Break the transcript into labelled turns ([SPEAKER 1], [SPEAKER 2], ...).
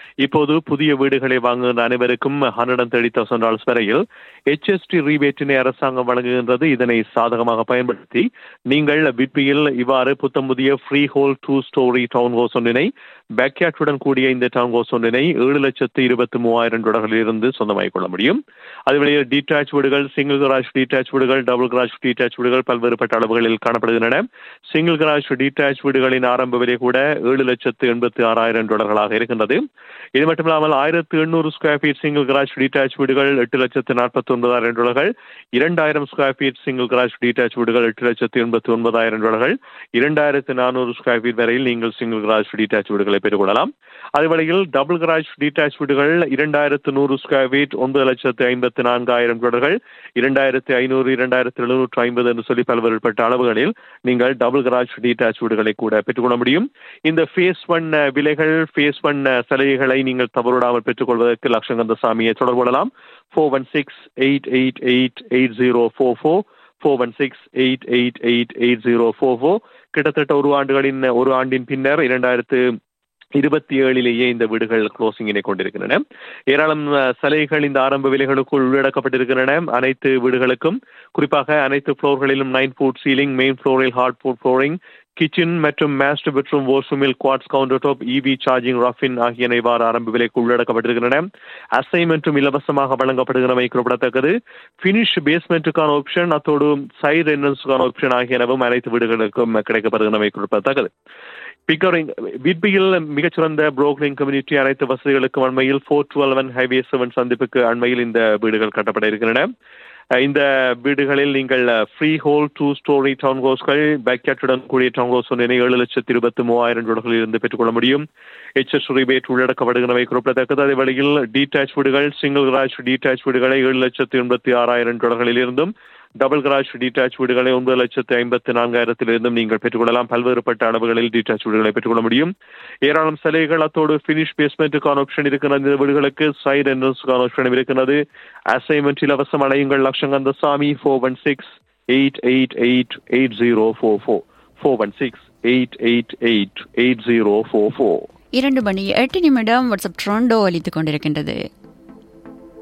[SPEAKER 1] இப்போது புதிய வீடுகளை வாங்குகின்ற அனைவருக்கும் hundred and thirty thousand dollars வரையில் ஹெச்எஸ்டி ரீபேட்டினை அரசாங்கம் வழங்குகின்றது இதனை சாதகமாக பயன்படுத்தி நீங்கள் விட்பியில் இவ்வாறு புத்தம் புதிய freehold two storey townhouse ஒன்றினை பேக்யாட்டுடன் கூடிய இந்த டவுன் ஹவுஸ் ஒன்றினை ஏழு லட்சத்து இருபத்தி மூவாயிரம் டாலர்களில் இருந்து சொந்தமாகிக் கொள்ள முடியும் அதுவழியே டீடாச் வீடுகள் சிங்கிள் கராஜ் டீடாச் வீடுகள் டபுள் கராஜ் டீடாச் வீடுகள் பல்வேறுபட்ட அளவுகளில் காணப்படுகின்றன சிங்கிள் கராஜ் டீடாச் வீடுகளின் ஆரம்ப விலை கூட ஏழு லட்சத்து எண்பத்தி ஆறாயிரம் டாலர்களாக இருக்கின்றது இது மட்டுமில்லாமல் ஆயிரத்து எண்ணூறு square feet single garage detached வீடுகள் எட்டு லட்சத்து நாற்பத்தி ஒன்பதாயிரம் டாலர்கள் இரண்டாயிரம் square feet single garage detached வீடுகள் எட்டு லட்சத்து எண்பத்தி ஒன்பதாயிரம் டாலர்கள் இரண்டாயிரத்து நானூறு ஸ்கொயர் ஃபீட் வரையில் நீங்கள் சிங்கிள் கராஜ் டீடாச் வீடுகளை பெற்றுக்கொள்ளலாம் அதுவழியில் டபுள் கராஜ் டீடாச் வீடுகள் இரண்டாயிரத்து நூறு ஸ்கொயர் ஃபீட் ஒன்பது லட்சத்து ஐம்பத்து நான்காயிரம் டாலர்கள் இரண்டாயிரத்து ஐநூறு இரண்டாயிரத்து எழுநூற்று ஐம்பது என்று சொல்லி பல்வேறுபட்ட அளவுகளில் நீங்கள் டபுள் கராஜ் டீடாச் வீடுகளை கூட பெற்றுக்கொள்ள முடியும் இந்த ஃபேஸ் ஒன் விலைகள் ஃபேஸ் ஒன் சலுகைகளை நீங்கள் தவறுடாமல் பெற்றுக்கொள்வதற்கு லட்சங்கந்த சாமியை தொடர்பு கொள்ளலாம் four one six eight eight eight eight zero four four four one six eight eight eight eight zero four four கிட்டத்தட்ட ஒரு ஆண்டுகளின் ஒரு ஆண்டின் பின்னர் இரண்டாயிரத்து இருபத்தி ஏழிலேயே இந்த வீடுகள் க்ளோசிங்கினை கொண்டிருக்கின்றன ஏராளம் சலுகைகள் இந்த ஆரம்ப விலைகளுக்குள் உள்ளடக்கப்பட்டிருக்கின்றன அனைத்து வீடுகளுக்கும் குறிப்பாக அனைத்து ஃப்ளோர்களிலும் நைன் ஃபுட் சீலிங் மெயின் ஃப்ளோரில் ஹார்ட் ஃபுட் ஃப்ளோரிங் கிச்சன் மற்றும் மாஸ்டர் பெட்ரூம் வாஷ்ரூமில் quartz countertop EV charging rough in ஆகியன இவ்வாறு ஆரம்ப விலைக்கு உள்ளடக்கப்பட்டிருக்கின்றன அசைன்மெண்ட்டும் இலவசமாக வழங்கப்படுகிறமை குறிப்பிடத்தக்கது பினிஷ் பேஸ்மெண்ட்டுக்கான ஆப்ஷன் அத்தோடு சைடு என்ட்ரன்ஸுக்கான ஆப்ஷன் ஆகியனவும் அனைத்து வீடுகளுக்கும் கிடைக்கப்படுகிறமை குறிப்பிடத்தக்கது பிக்கரிங் விட்பியில் மிகச்சிறந்த புரோக்லிங் கம்யூனிட்டி அனைத்து வசதிகளுக்கும் அண்மையில் four twelve one highway seven சந்திப்புக்கு அண்மையில் இந்த வீடுகள் கட்டப்பட இருக்கின்றன இந்த வீடுகளில் நீங்கள் freehold two storey town ஹவுஸ்கள் பேக்யாட்டுடன் கூடிய டவுன் ஹவுஸ் ஒன்றினை ஏழு லட்சத்தி இருபத்தி மூவாயிரம் டாலர்களில் இருந்து பெற்றுக்கொள்ள முடியும் எச்எஸ் ரிபேட் உள்ளடக்கப்படுகிறவை குறிப்பிடத்தக்கது அதே வழியில் டீடாச் வீடுகள் சிங்கிள் கராஜ் டீடாச் வீடுகளை ஏழு லட்சத்தி எண்பத்தி ஆறாயிரம் டாலர்களில் இருந்தும் டபுள் கராஜ் டீடாச் வீடுகளை ஒன்பது லட்சத்து ஐம்பத்தி நான்காயிரத்திலிருந்தும் நீங்கள் பெற்றுக்கொள்ளலாம் பல்வேறுபட்ட அளவுகளில் டீடாச் வீடுகளை பெற்றுக்கொள்ள முடியும் ஏராளம் சலுகைகள் அத்தோடு பினிஷ் பேஸ்மெண்ட்டுக்கான ஆப்ஷன் இருக்கிறது இந்த வீடுகளுக்கு சைடு என்ட்ரன்ஸுக்கான ஆப்ஷன் இருக்கிறது அசைன்மெண்ட் இலவசம் அடையுங்கள் லட்சங்கந்த சாமி four one six eight eight eight eight zero four four four one six eight eight eight eight zero four four
[SPEAKER 2] இரண்டு மணி எட்டு நிமிடம் வாட்ஸ்அப் ட்ரோண்டோ அளித்துக் கொண்டிருக்கின்றது